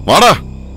വാടാ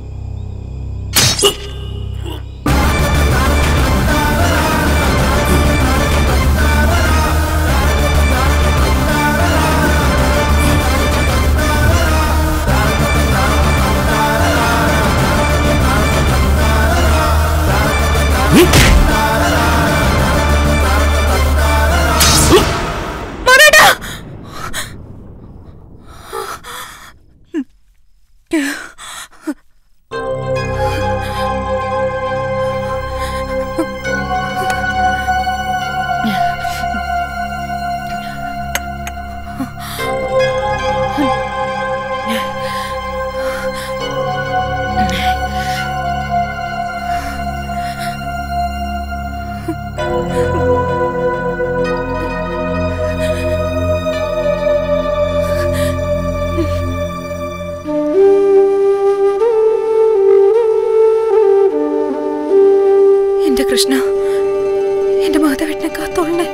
എന്റെ കൃഷ്ണ എന്റെ മാധവേട്ടനെ കാത്തോളണേ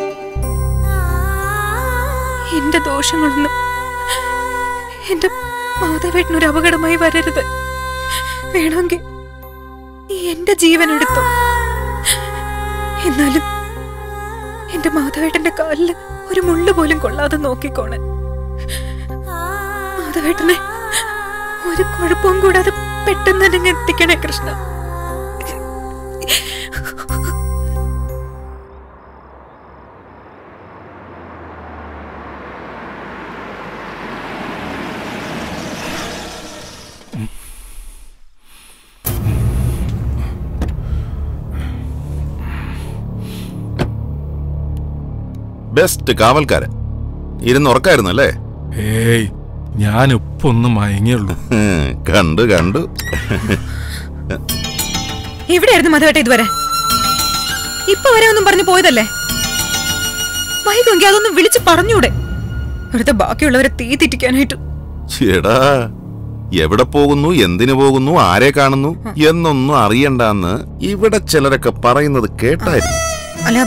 എന്റെ ദോഷങ്ങളൊന്നും എന്റെ മാധവേട്ടനൊരു അപകടമായി വരരുത് വേണമെങ്കിൽ നീ എന്റെ ജീവൻ എടുത്തു എന്നാലും എന്റെ മാധവേട്ടന്റെ കാലില് ഒരു മുള്ളു പോലും കൊള്ളാതെ നോക്കിക്കോണേ മാധവേട്ടനെ ഒരു കുഴപ്പവും കൂടാതെ പെട്ടെന്ന് തന്നെ എത്തിക്കണേ കൃഷ്ണ ബെസ്റ്റ് കാവൽക്കാരൻ ഇരുന്ന് ഉറക്കായിരുന്നു അല്ലേ ഏയ് ഞാൻ ഇപ്പൊ ഒന്ന് മയങ്ങിയുള്ളൂ ഹും, കണ്ടു കണ്ടു എവിടെയായിരുന്നു മധുവേട്ട ഇതുവരെ ഇപ്പൊ വരെ ഒന്നും പറഞ്ഞു പോയതല്ലേ വൈകുമെങ്കിൽ അതൊന്നും വിളിച്ച് പറഞ്ഞൂടെ വെറുതെ ബാക്കിയുള്ളവരെ തീ തെറ്റിക്കാനായിട്ട് ചേടാ എവിടെ പോകുന്നു എന്തിനു പോകുന്നു ആരെ കാണുന്നു എന്നൊന്നും അറിയണ്ടെന്ന് ഇവിടെ ചിലരൊക്കെ പറയുന്നത് കേട്ടായിരുന്നു അല്ല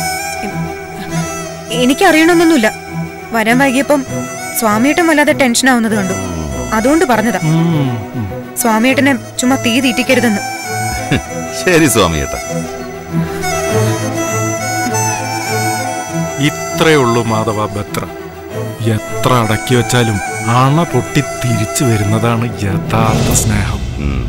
എനിക്ക് അറിയണമെന്നൊന്നുമില്ല വരാൻ വൈകിയപ്പം സ്വാമിയേട്ടൻ വല്ലാതെ ടെൻഷൻ ആവുന്നത് കണ്ടു അതുകൊണ്ട് പറഞ്ഞതാ ഉം, ഉം. സ്വാമിയേട്ടനെ ചുമ്മാ തീ തീറ്റിക്കരുതെന്ന് ശരി സ്വാമിയേട്ടാ ഇത്രയേ ഉള്ളൂ മാധവ ബത്ര എത്ര അടക്കി വെച്ചാലും അണ പൊട്ടി തിരിച്ചു വരുന്നതാണ് യഥാർത്ഥ സ്നേഹം ഉം.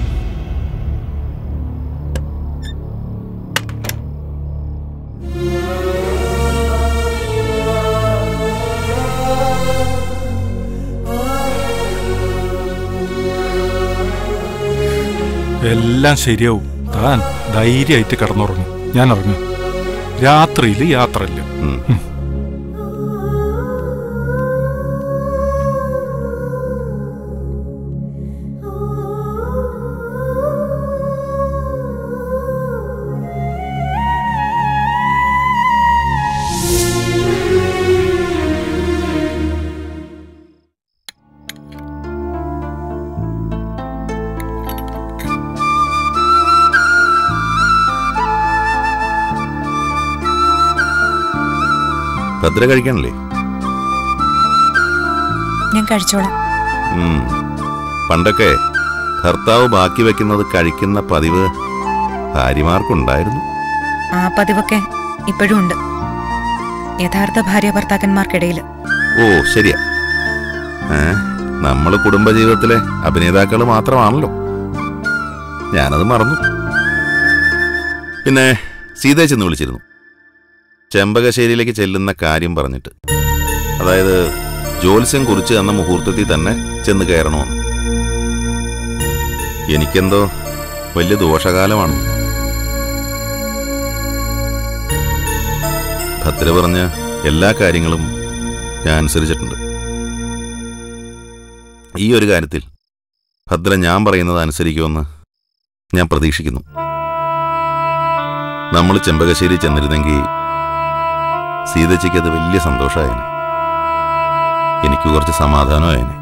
എല്ലാം ശരിയാവും താൻ ധൈര്യമായിട്ട് കിടന്നുറങ്ങും ഞാൻ ഇറങ്ങും രാത്രിയിൽ യാത്രയില്ല ഉം. ഭദ്ര കഴിക്കണല്ലേ ഞാൻ കഴിച്ചോളാം ഉം. പണ്ടൊക്കെ ഭർത്താവ് ബാക്കി വെക്കുന്നത് കഴിക്കുന്ന പതിവ് ഭാര്യമാർക്കുണ്ടായിരുന്നു ആ പതിവൊക്കെ ഇപ്പോഴും ഉണ്ട് യഥാർത്ഥ ഭാര്യ ഭർത്താക്കന്മാർക്കിടയിൽ ഓ ശരിയാ ഏ നമ്മൾ കുടുംബജീവിതത്തിലെ അഭിനേതാക്കൾ മാത്രമാണല്ലോ ഞാനത് മറന്നു പിന്നെ സീതയെ ചെന്ന് വിളിച്ചിരുന്നു ചെമ്പകശ്ശേരിയിലേക്ക് ചെല്ലുന്ന കാര്യം പറഞ്ഞിട്ട് അതായത് ജ്യോത്സ്യം കുറിച്ച് തന്ന മുഹൂർത്തത്തിൽ തന്നെ ചെന്ന് കയറണമെന്ന് എനിക്കെന്തോ വലിയ ദോഷകാലമാണ് ഭദ്ര പറഞ്ഞ എല്ലാ കാര്യങ്ങളും ഞാൻ അനുസരിച്ചിട്ടുണ്ട് ഈ ഒരു കാര്യത്തിൽ ഭദ്ര ഞാൻ പറയുന്നത് അനുസരിക്കുമെന്ന് ഞാൻ പ്രതീക്ഷിക്കുന്നു നമ്മൾ ചെമ്പകശ്ശേരി ചെന്നിരുന്നെങ്കിൽ സീതച്ചയ്ക്ക് അത് വലിയ സന്തോഷമായേനെ എനിക്ക് കുറച്ച് സമാധാനമായേനെ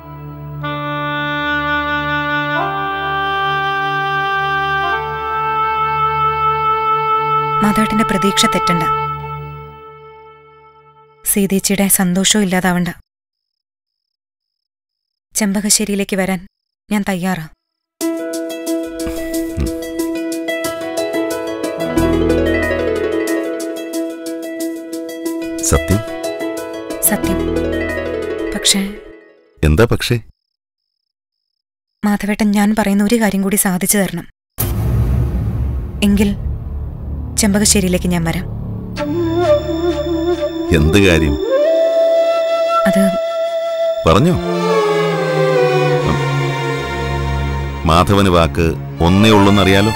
മാധവേട്ടന്റെ പ്രതീക്ഷ തെറ്റണ്ട സീതേച്ചിയുടെ സന്തോഷവും ഇല്ലാതാവണ്ട ചെമ്പകശ്ശേരിയിലേക്ക് വരാൻ ഞാൻ തയ്യാറാ സത്യം സത്യം പക്ഷേ എന്താ പക്ഷേ മാധവേട്ടൻ ഞാൻ പറയുന്ന ഒരു കാര്യം കൂടി സാധിച്ചു തരണം എങ്കിൽ ചെമ്പകശ്ശേരിയിലേക്ക് ഞാൻ വരാം എന്ത് കാര്യം അത് പറഞ്ഞോ ഉം. മാധവന് വാക്ക് ഒന്നേ ഉള്ളൂന്നറിയാലോ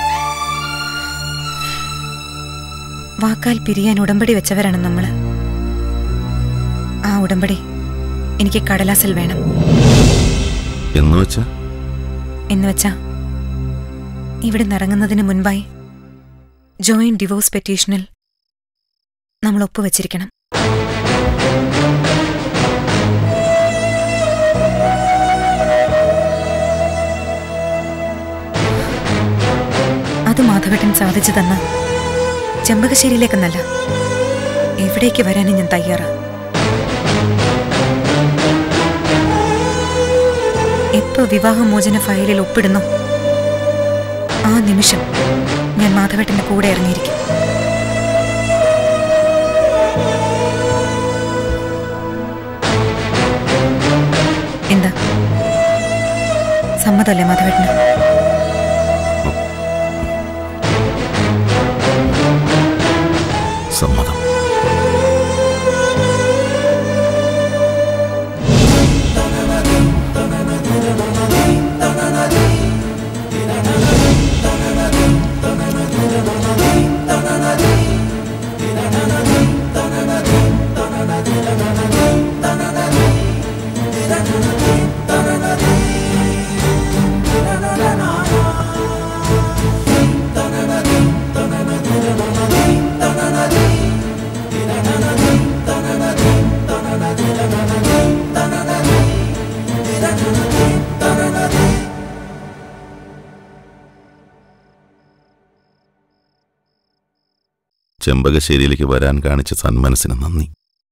വാക്കാൽ പിരിയാൻ ഉടമ്പടി വെച്ചവരാണ് നമ്മള് ആ ഉടമ്പടി എനിക്ക് കടലാസിൽ വേണം എന്ന് വെച്ചാ എന്ന് വെച്ചാ ഇവിടെ നിറങ്ങുന്നതിന് മുൻപായി ജോയിന്റ് ഡിവോഴ്സ് പെറ്റീഷനിൽ നമ്മൾ ഒപ്പുവെച്ചിരിക്കണം അത് മാധവേട്ടൻ സാധിച്ചു തന്ന ചെമ്പകശ്ശേരിയിലേക്കെന്നല്ല എവിടേക്ക് വരാനും ഞാൻ തയ്യാറാ എപ്പോ വിവാഹമോചന ഫയലിൽ ഒപ്പിടുന്നു ആ നിമിഷം ഞാൻ മാധവേട്ടന്റെ കൂടെ ഇറങ്ങിയിരിക്കും എന്താ സമ്മതമല്ലേ മാധവേട്ടന് സമ്മതം ചെമ്പകശ്ശേരിയിലേക്ക് വരാൻ കാണിച്ച സന്മനസ്സിന് നന്ദി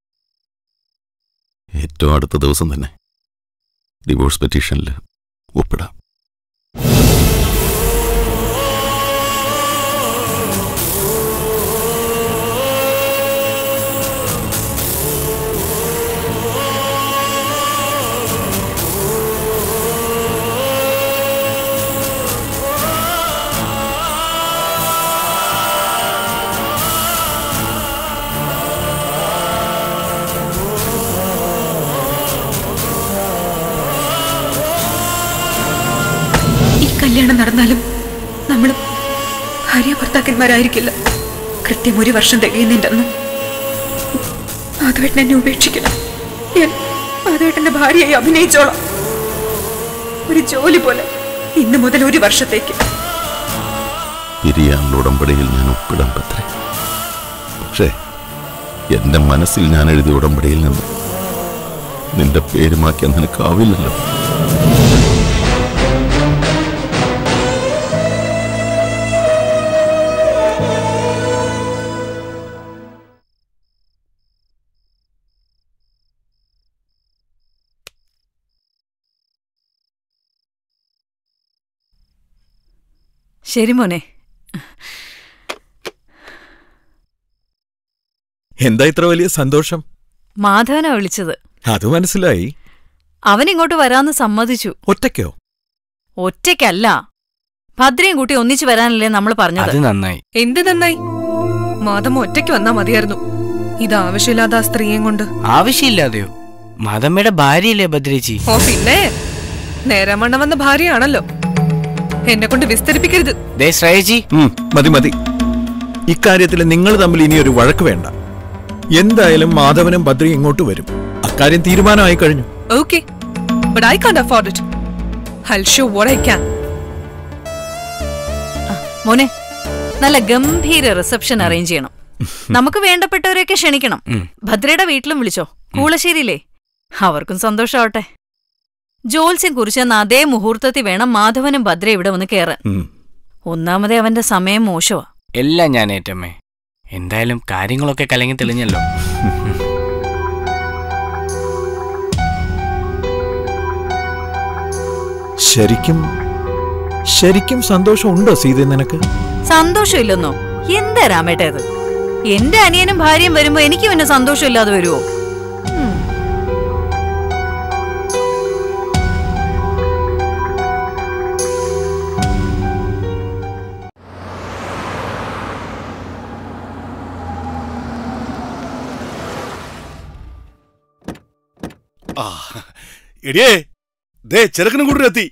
ഏറ്റവും അടുത്ത ദിവസം തന്നെ ഡിവോഴ്സ് പെറ്റീഷനിൽ ഒപ്പിടാം ഈ കല്യാണം നടന്നാലും നമ്മൾ ഭാര്യ ഭർത്താക്കന്മാരായിരിക്കില്ല കൃത്യം ഒരു വർഷം തികയുന്നതിൻ്റെ അന്ന് മാധവേട്ടൻ എന്നെ ഉപേക്ഷിക്കില്ല ഞാൻ മാധവേട്ടന്റെ ഭാര്യയായി അഭിനയിച്ചോളാം ഒരു ജോലി പോലെ ഇന്ന് മുതൽ ഒരു വർഷത്തേക്ക് പിരിയാനുള്ള ഉടമ്പടിയിൽ ഞാൻ ഒപ്പിടാൻ പറ്റേ പക്ഷേ എന്റെ മനസ്സിൽ ഞാൻ എഴുതിയ ഉടമ്പടിയിൽ നിന്ന് നിന്റെ പേര് മാറ്റാൻ നിനക്കാവില്ലല്ലോ ശരി മോനെ എന്താ ഇത്ര വലിയ സന്തോഷം മാധവനാ വിളിച്ചത് അത് മനസ്സിലായി അവൻ ഇങ്ങോട്ട് വരാന്ന് സമ്മതിച്ചു ഒറ്റയ്ക്കോ ഒറ്റയ്ക്കല്ല ഭദ്രയും കൂട്ടി ഒന്നിച്ചു വരാനല്ലേ നമ്മൾ പറഞ്ഞത് അത് നന്നായി എന്ത് നന്നായി മാധം ഒറ്റയ്ക്ക് വന്നാ മതിയായിരുന്നു ഇത് ആവശ്യമില്ലാതെ ആ സ്ത്രീയെയും കൊണ്ട് ആവശ്യമില്ലാതെയോ മാതമ്മയുടെ ഭാര്യയല്ലേ ഭദ്രേച്ചി ഓ പിന്നെ നേരമണ്ണ വന്ന ഭാര്യയാണല്ലോ എന്നെ കൊണ്ട് വിസ്തരിപ്പിക്കരുത് ദേ ശ്രേയച്ചി ഉം, മതി മതി ഇക്കാര്യത്തിൽ നിങ്ങൾ തമ്മിൽ ഇനി ഒരു വഴക്ക് വേണ്ട എന്തായാലും മാധവനും ഭദ്രി ഇങ്ങോട്ട് വരും അക്കാര്യം തീരുമാനമായി കഴിഞ്ഞു okay but I can't afford it hell show what I can മോനെ നല്ല ഗംഭീര റിസപ്ഷൻ അറേഞ്ച് ചെയ്യണം നമുക്ക് വേണ്ടപ്പെട്ടവരെയൊക്കെ ക്ഷണിക്കണം ഉം. ഭദ്രയുടെ വീട്ടിലും വിളിച്ചോ കൂളശ്ശേരിയില്ലേ അവർക്കും സന്തോഷാവട്ടെ ജോത്സ്യം കുറിച്ചെന്ന അതേ മുഹൂർത്തത്തിൽ വേണം മാധവനും ഭദ്ര ഇവിടെ വന്ന് കയറാൻ ഉം. ഒന്നാമതേ അവന്റെ സമയം മോശമാ എല്ലാം ഞാൻ ഏറ്റമ്മേ എന്തായാലും കാര്യങ്ങളൊക്കെ കലങ്ങി തെളിഞ്ഞല്ലോ ശരിക്കും ശരിക്കും സന്തോഷം ഉണ്ടോ സീത നിനക്ക് സന്തോഷമില്ലെന്നോ എന്താ രാമേട്ട ഇത് എന്റെ അനിയനും ഭാര്യയും വരുമ്പോ എനിക്ക് പിന്നെ സന്തോഷമില്ലാതെ വരുമോ ആ എടിയേ ദേ ചെറുക്കനും കൂടെ എത്തി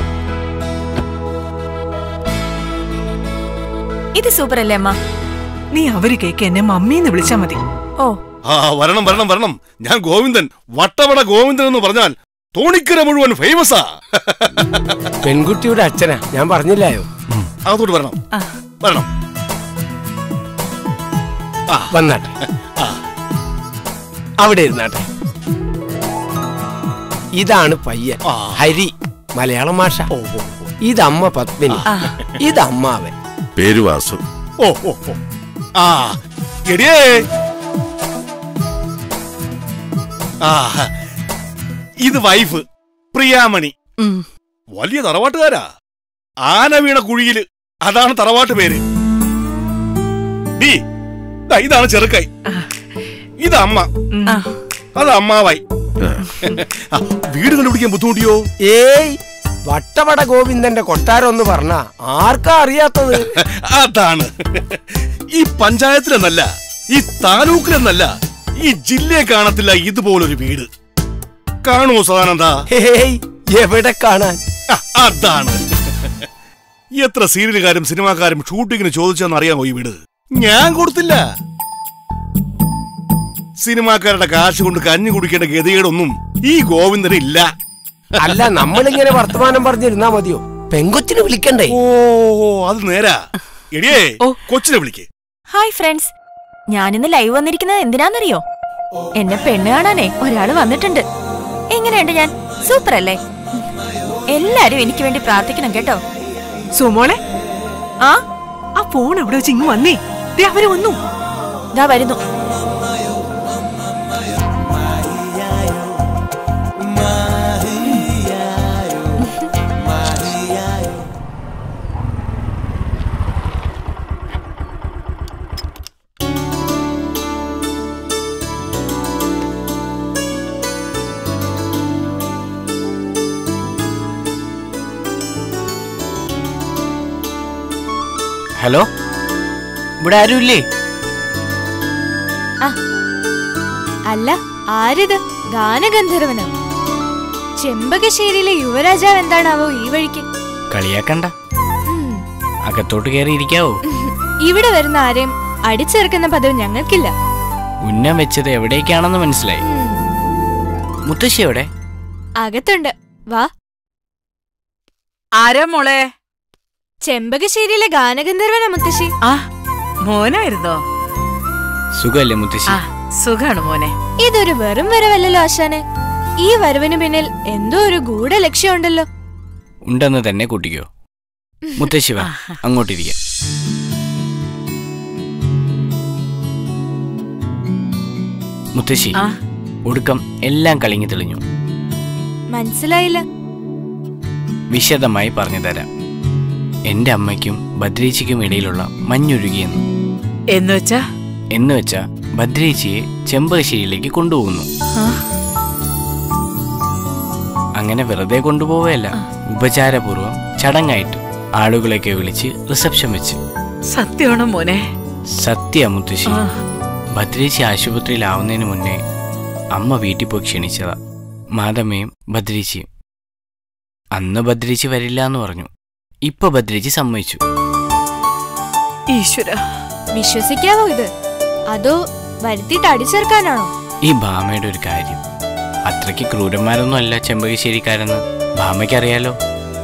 ഇത് സൂപ്പർ അല്ലേ അമ്മ നീ അവര് കേക്ക് എന്നെ മമ്മീന്ന് വിളിച്ചാ മതി ഓ ആ വരണം വരണം വരണം ഞാൻ ഗോവിന്ദൻ വട്ടവട ഗോവിന്ദൻ എന്ന് പറഞ്ഞാൽ തോണിക്കര മുഴുവൻ ഫേമസാ പെൺകുട്ടിയുടെ അച്ഛനാ ഞാൻ പറഞ്ഞില്ലായോ അകത്തോട്ട് വരണം വരണം വന്നാട്ടെ അവിടെ ഇരുന്നാട്ടെ ഇതാണ് പയ്യൻ ഹരി മലയാളം ഭാഷ ഇതമ്മ പത്മിനി ഇതമ്മാവൻ പേര് വാസു ഓ ഓ ഓ ആ എടിയേ ആ ഇത് വൈഫ് പ്രിയാമണി വലിയ തറവാട്ടുകാരാ ആന വീണ കുഴിയില് അതാണ് തറവാട്ട് പേര് ഡീ ദാ ഇതാണ് ചെറുക്കൈ ഇത് അമ്മ അത് അമ്മാവായി ആ, വീട് കണ്ടുപിടിക്കാൻ ബുദ്ധിമുട്ടിയോ ഏയ് വട്ടവട ഗോവിന്ദന്റെ കൊട്ടാരം എന്ന് പറഞ്ഞ ആർക്കാ അറിയാത്തത് അതാണ് ഈ പഞ്ചായത്തിലെന്നല്ല ഈ താലൂക്കിലെന്നല്ല ഈ ജില്ലയെ കാണത്തില്ല ഇതുപോലൊരു വീട് കാണുമോ സദാനന്ദ ഹേയ് എവിടെ കാണാൻ അതാണ് എത്ര സീരിയലുകാരും സിനിമാക്കാരും ഷൂട്ടിങ്ങിന് ചോദിച്ചെന്ന് അറിയാമോ ഈ വീട് ഞാൻ കൊടുത്തില്ല സിനിമാക്കാരുടെ കാശ് കൊണ്ട് കഞ്ഞി കുടിക്കേണ്ട ഗതികേടൊന്നും ഈ ഗോവിന്ദന് ഇല്ല അല്ല നമ്മളിങ്ങനെ വർത്തമാനം പറഞ്ഞിരുന്നാ മതിയോ പെങ്കൊച്ചിനെ വിളിക്കണ്ടേ ഓ അത് നേരാ എടിയേ കൊച്ചിനെ വിളിക്കേ ഹായ് ഫ്രണ്ട്സ് ഞാനിന്ന് ലൈവ് വന്നിരിക്കുന്നത് എന്തിനാന്നറിയോ എന്നെ പെണ്ണ് കാണാനേ ഒരാള് വന്നിട്ടുണ്ട് എങ്ങനെയുണ്ട് ഞാൻ സൂപ്പർ അല്ലേ എല്ലാരും എനിക്ക് വേണ്ടി പ്രാർത്ഥിക്കണം കേട്ടോ സുമോളെ ആ ആ ഫോൺ അവിടെ വെച്ച് ഇങ്ങ് വന്നേ ദേ അവര് വന്നു ദാ വരുന്നു ഹലോ ഇവിടെ ആരുമില്ലേ അല്ല ആരിത് ഗാനഗന്ധർവനോ ചെമ്പകശ്ശേരിയിലെ യുവരാജാവ് എന്താണാവോ ഈ വഴിക്ക് കളിയാക്കണ്ട അകത്തോട്ട് കയറി ഇരിക്കാവോ ഇവിടെ വരുന്ന ആരെയും അടിച്ചിറക്കുന്ന പതിവ് ഞങ്ങൾക്കില്ല ഉന്നം വെച്ചത് എവിടേക്കാണെന്ന് മനസ്സിലായി മുത്തശ്ശി എവിടെ അകത്തുണ്ട് വാ ആരാ മോളെ ചെമ്പകശ്ശേരിയിലെ ഗാനഗന്ധർവനാ മുത്തശ്ശി ആ മോനായിരുന്നോ സുഖല്ലേ മുത്തശ്ശി സുഖാണ് മോനെ ഇതൊരു വെറും വരവല്ലല്ലോ ആശാനെ ഈ വരവിന് പിന്നിൽ എന്തോ ഒരു ഗൂഢ ലക്ഷ്യമുണ്ടല്ലോ ഉണ്ടെന്ന് തന്നെ കൂട്ടിക്കോ മുത്തശ്ശി വാ അങ്ങോട്ടിരിക്കാം മുത്തശ്ശി ആ. ഒടുക്കം എല്ലാം കളിങ്ങി തെളിഞ്ഞു മനസ്സിലായില്ല വിശദമായി പറഞ്ഞു തരാം എന്റെ അമ്മയ്ക്കും ഭദ്രേച്ചിക്കും ഇടയിലുള്ള മഞ്ഞൊരുകിയെന്ന് എന്നുവെച്ചാ എന്ന് വെച്ചാ ഭദ്രേച്ചിയെ ചെമ്പകശ്ശേരിയിലേക്ക് കൊണ്ടുപോകുന്നു അങ്ങനെ വെറുതെ കൊണ്ടുപോവുകയല്ല ഉപചാരപൂർവം ചടങ്ങായിട്ട് ആളുകളെയൊക്കെ വിളിച്ച് റിസപ്ഷൻ വെച്ച് സത്യമാണോ മോനെ സത്യ മുത്തശ്ശി ഭദ്രേച്ചി ആശുപത്രിയിലാവുന്നതിന് മുന്നേ അമ്മ വീട്ടിൽ പോയി ക്ഷണിച്ചതാ മാതമ്മയും ഭദ്രേച്ചിയും അന്ന് ഭദ്രേച്ചി വരില്ല എന്ന് പറഞ്ഞു ഇപ്പൊ ഭദ്രേച്ചി സമ്മതിച്ചു ഈശ്വര വിശ്വസിക്കാവോ ഇത് അതോ വരുത്തിയിട്ട് അടിച്ചേർക്കാനാണോ ഈ ഭാമയുടെ ഒരു കാര്യം അത്രയ്ക്ക് ക്രൂരന്മാരൊന്നും അല്ല ചെമ്പകശ്ശേരിക്കാരെന്ന് ഭാമയ്ക്കറിയാലോ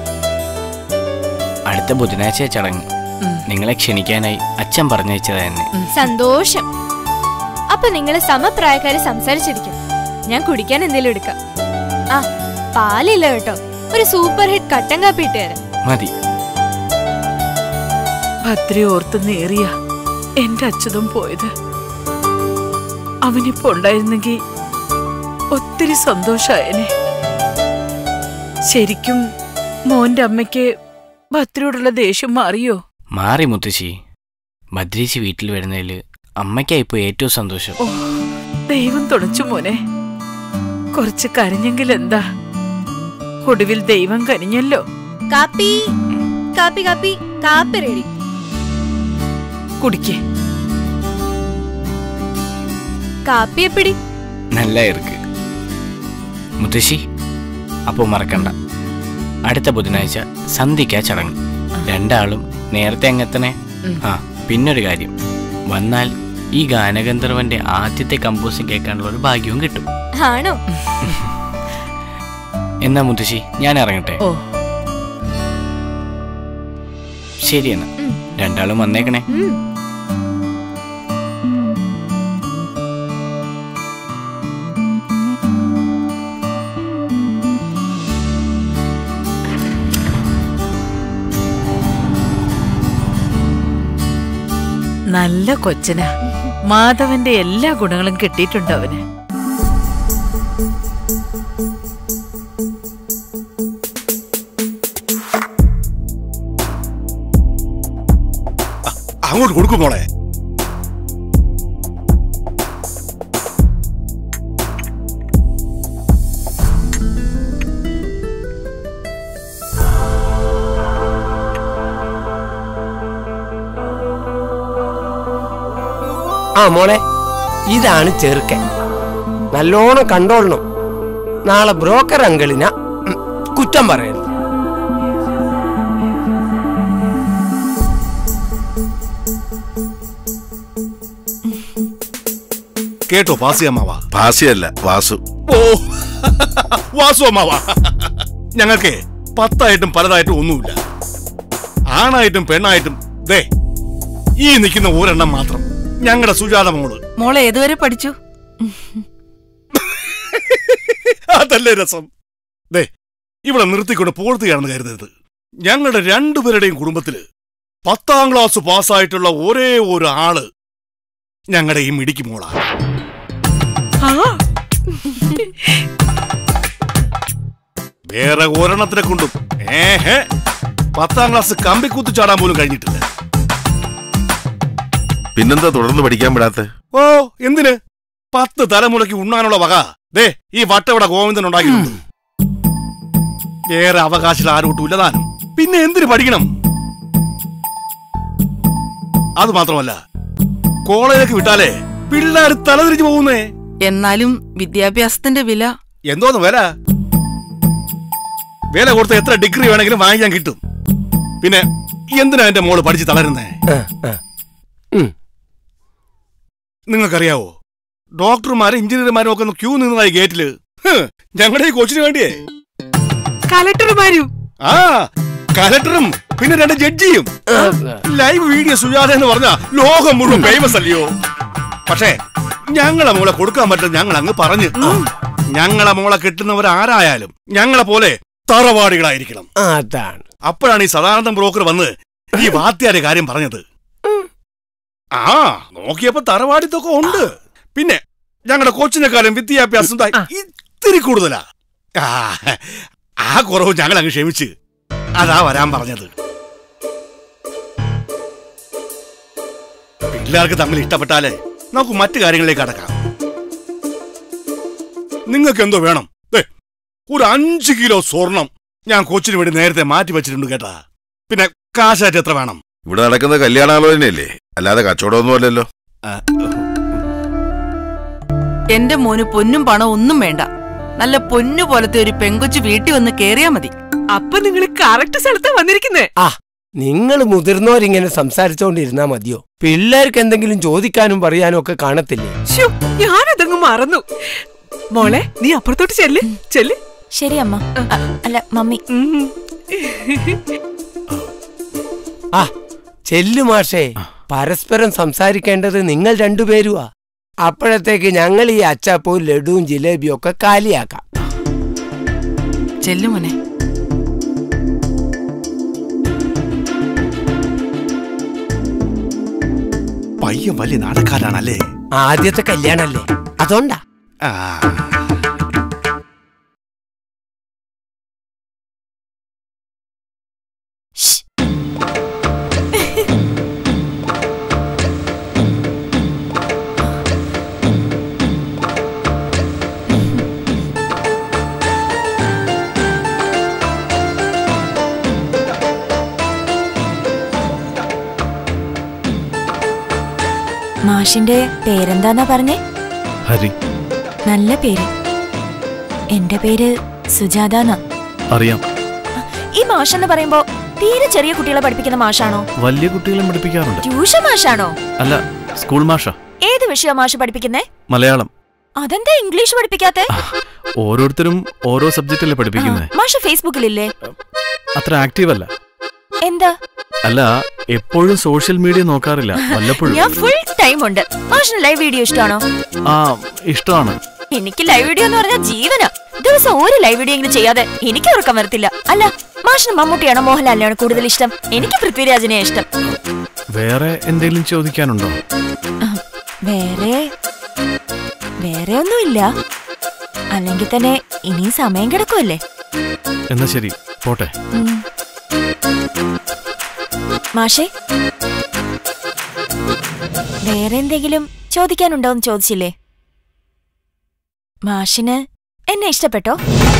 അടുത്ത ബുധനാഴ്ച ചടങ്ങ് നിങ്ങളെ ക്ഷണിക്കാനായി അച്ഛൻ പറഞ്ഞയച്ചതാ എന്നെ സന്തോഷം അപ്പൊ നിങ്ങള് സമപ്രായക്കാര് സംസാരിച്ചിരിക്കും ഞാൻ കുടിക്കാൻ എന്തെങ്കിലും എടുക്കാം ആ പാലില്ല കേട്ടോ ഒരു സൂപ്പർ ഹിറ്റ് കട്ടൻ കാപ്പി ഇട്ട് തരാം മതി ഭദ്ര ഓർത്ത് നേറിയ എന്റെ അച്ഛതും പോയത് അവനിപ്പോ ഉണ്ടായിരുന്നെങ്കിൽ ഒത്തിരി സന്തോഷായനെ ശരിക്കും മോന്റെ അമ്മയ്ക്ക് ഭദ്രയോടുള്ള ദേഷ്യം മാറിയോ മാറി മുത്തശ്ശി ഭദ്രേച്ചി വീട്ടിൽ വരുന്നതിൽ അമ്മയ്ക്കായിപ്പോ ഏറ്റവും സന്തോഷം ഓ ദൈവം തുണച്ചു മോനെ കുറച്ച് കരഞ്ഞെങ്കിൽ എന്താ ഒടുവിൽ ദൈവം കനിഞ്ഞല്ലോ കാപ്പി കാപ്പി കാപ്പി കാപ്പി റെഡി കുടിക്കേ കാപ്പി എപ്പിടി നല്ല ഇருக்கு മുത്തശ്ശി അപ്പോൾ മറക്കണ്ട അടുത്ത ബുധനാഴ്ച സന്ധ്യയ്ക്കാ ചടങ്ങ് രണ്ടാളും നേരത്തെ അങ്ങെത്തണേ ആ പിന്നൊരു കാര്യം വന്നാൽ ഈ ഗാനഗന്ധർവന്റെ ആദ്യത്തെ കമ്പോസിംഗ് കേൾക്കാനുള്ള ഒരു ഭാഗ്യവും കിട്ടും ആണോ എന്നാ മുത്തശ്ശി ഞാൻ ഇറങ്ങട്ടെ ഓ ശരി എന്നാ രണ്ടാളും വന്നേക്കണേ ഉം. നല്ല കൊച്ചന മാധവന്റെ എല്ലാ ഗുണങ്ങളും കിട്ടിയിട്ടുണ്ട് അവന് അങ്ങോട്ട് കൊടുക്കും മോളെ ആ മോളെ ഇതാണ് ചെറുക്കൻ നല്ലോണം കണ്ടോളണം നാളെ ബ്രോക്കർ അങ്കിളിന ഉം, കുറ്റം പറയരുത് കേട്ടോ പാസി അമ്മാവ ഭാസിയല്ല വാസു ഓ വാസു അമ്മാവ ഞങ്ങൾക്ക് പത്തായിട്ടും പലതായിട്ടും ഒന്നുമില്ല ആണായിട്ടും പെണ്ണായിട്ടും ദേ ഈ നിൽക്കുന്ന ഒരെണ്ണം മാത്രം ഞങ്ങളുടെ സുജാത മോള് മോളെ ഏതുവരെ പഠിച്ചു അതല്ലേ രസം ദേ ഇവിടെ നിർത്തിക്കൊണ്ട് പൂർത്തിയാണെന്ന് കരുതരുത് ഞങ്ങളുടെ രണ്ടുപേരുടെയും കുടുംബത്തില് പത്താം ക്ലാസ് പാസ്സായിട്ടുള്ള ഒരേ ഒരു ആള് ഞങ്ങളുടെ ഈ മിടിക്ക് മോളാ വേറെ ഒരെണ്ണത്തിനെ കൊണ്ടും ഏഹേ പത്താം ക്ലാസ് കമ്പിക്കുത്തി ചാടാൻ പോലും കഴിഞ്ഞിട്ടില്ല പിന്നെന്താ തുടർന്ന് പഠിക്കാൻ വിടാത്ത ഓ എന്തിന് പത്ത് തലമുറയ്ക്ക് ഉണ്ണാനുള്ള വക ദേ ഈ വട്ടവട ഗോവിന്ദൻ ഉണ്ടാക്കിയിട്ടുണ്ട് വേറെ അവകാശം ആരോട്ടും ഇല്ലതാനും പിന്നെ എന്തിന് പഠിക്കണം അത് മാത്രമല്ല കോളേജിലേക്ക് വിട്ടാലേ പിള്ളേർ തലതിരിഞ്ഞു പോകുന്നേ എന്നാലും വിദ്യാഭ്യാസത്തിന്റെ വില എന്തോന്ന് വില വില കൊടുത്ത എത്ര ഡിഗ്രി വേണമെങ്കിലും വാങ്ങിക്കാൻ കിട്ടും പിന്നെ എന്തിനാ എന്റെ മോള് പഠിച്ച് തളരുന്നേ നിങ്ങൾക്കറിയാവോ ഡോക്ടർമാരും എഞ്ചിനീയർമാരും ഒക്കെ ഒന്ന് ക്യൂ നിന്നതായി ഗേറ്റില് ഹ്, ഞങ്ങളുടെ ഈ കൊച്ചിന് വേണ്ടിയേ കലക്ടർമാരും ആ കലക്ടറും പിന്നെ രണ്ട് ജഡ്ജിയും ലൈവ് വീഡിയോ സുജാത എന്ന് പറഞ്ഞ ലോകം മുഴുവൻ ഫേമസ് അല്ലയോ പക്ഷേ ഞങ്ങളെ മോളെ കൊടുക്കാൻ പറ്റും ഞങ്ങൾ അങ്ങ് പറഞ്ഞു ഞങ്ങളെ മോളെ കിട്ടുന്നവർ ആരായാലും ഞങ്ങളെ പോലെ തറവാടികളായിരിക്കണം അതാണ് അപ്പോഴാണ് ഈ സദാനന്ദം ബ്രോക്കർ വന്ന് ഈ വാത്യാരെ കാര്യം പറഞ്ഞത് ആ നോക്കിയപ്പോ തറവാടിത്തൊക്കെ ഉണ്ട് പിന്നെ ഞങ്ങളുടെ കൊച്ചിനെക്കാളും വിദ്യാഭ്യാസം ദാ ഇത്തിരി കൂടുതലാ ആ, ആ കുറവ് ഞങ്ങൾ അങ്ങ് ക്ഷമിച്ച് അതാ വരാൻ പറഞ്ഞത് പിള്ളേർക്ക് തമ്മിൽ ഇഷ്ടപ്പെട്ടാലേ നമുക്ക് മറ്റു കാര്യങ്ങളിലേക്ക് അടക്കാം നിങ്ങൾക്ക് എന്തോ വേണം ദേ, ഒരു അഞ്ച് കിലോ സ്വർണം ഞാൻ കൊച്ചിന് വേണ്ടി നേരത്തെ മാറ്റി വെച്ചിട്ടുണ്ട് കേട്ടാ പിന്നെ കാശായിട്ട് എത്ര വേണം ഇവിടെ നടക്കുന്ന കല്യാണാലോചനയല്ലേ അല്ലാതെ കച്ചവടമൊന്നും അല്ലല്ലോ എന്റെ മോന് പൊന്നും പണം ഒന്നും വേണ്ട നല്ല പൊന്നു പോലത്തെ ഒരു പെങ്കൊച്ചു വീട്ടിൽ വന്ന് കേറിയാ മതി അപ്പൊ നിങ്ങൾ കറക്റ്റ് സ്ഥലത്താ വന്നിരിക്കുന്നേ ആ നിങ്ങൾ മുതിർന്നവരിങ്ങനെ സംസാരിച്ചോണ്ടിരുന്നാ മതിയോ പിള്ളേർക്ക് എന്തെങ്കിലും ചോദിക്കാനും പറയാനും ഒക്കെ കാണത്തില്ലേ ശ്ശോ, ഞാനതങ്ങ് മറന്നു മോളെ നീ അപ്പുറത്തോട്ട് ചെല്ല് ചെല്ല് ശരി അമ്മ അ- അല്ല മമ്മി ആ ചെല്ലു മാഷേ പരസ്പരം സംസാരിക്കേണ്ടത് നിങ്ങൾ രണ്ടുപേരുവാ അപ്പോഴത്തേക്ക് ഞങ്ങൾ ഈ അച്ചാപ്പവും ലഡുവും ജിലേബിയും ഒക്കെ കാലിയാക്കാം ചെല്ലുമോനെ പയ്യൻ വലിയ നാടക്കാരാണല്ലേ ആദ്യത്തെ കല്യാണല്ലേ അതുകൊണ്ടാ ആ മാഷിന്റെ പേരെന്താന്നാ പറഞ്ഞേ ഹരി നല്ല പേര് എന്റെ പേര് സുജാതാന്ന അറിയാം ഈ മാഷെന്ന് പറയുമ്പോ തീരെ ചെറിയ കുട്ടികളെ പഠിപ്പിക്കുന്ന മാഷാണോ വലിയ കുട്ടികളെ പഠിപ്പിക്കാറുണ്ട് ട്യൂഷൻ മാഷാണോ അല്ല സ്കൂൾ മാഷ ഏത് വിഷയ മാഷ് പഠിപ്പിക്കുന്നേ മലയാളം അതെന്താ ഇംഗ്ലീഷ് പഠിപ്പിക്കാത്തെ ഓരോരുത്തരും ഓരോ സബ്ജക്റ്റല്ലേ പഠിപ്പിക്കുന്നത് മാഷ് ഫേസ്ബുക്കിലില്ലേ അത്ര ആക്റ്റീവ് അല്ല എന്താ അല്ല എപ്പോഴും സോഷ്യൽ മീഡിയ നോക്കാറില്ല വല്ലപ്പോഴും ഞാൻ ഫുൾ ടൈം ഉണ്ട് മാഷിന് ലൈവ് വീഡിയോ ഇഷ്ടമാണോ ആ ഇഷ്ടമാണ് എനിക്ക് ലൈവ് വീഡിയോ എന്ന് പറഞ്ഞാൽ ജീവനാ ദിവസം ഒരു ലൈവ് വീഡിയോ എങ്കിലും ചെയ്യാതെ എനിക്ക് ഉറക്കം വരത്തില്ല അല്ല മാഷിന് മമ്മൂട്ടിയാണോ മോഹൻലാലിനാണോ കൂടുതൽ ഇഷ്ടം എനിക്ക് പൃഥ്വിരാജിനെ ഇഷ്ടം വേറെ എന്തെങ്കിലും ചോദിക്കാനുണ്ടോ വേറെ വേറെ ഒന്നുമില്ല അല്ലെങ്കിൽ തന്നെ ഇനിയും സമയം കിടക്കുമല്ലേ എന്നാ ശരി പോട്ടെ ഉം. മാഷേ വേറെ എന്തെങ്കിലും ചോദിക്കാനുണ്ടോന്ന് ചോദിച്ചില്ലേ മാഷിന് എന്നെ ഇഷ്ടപ്പെട്ടോ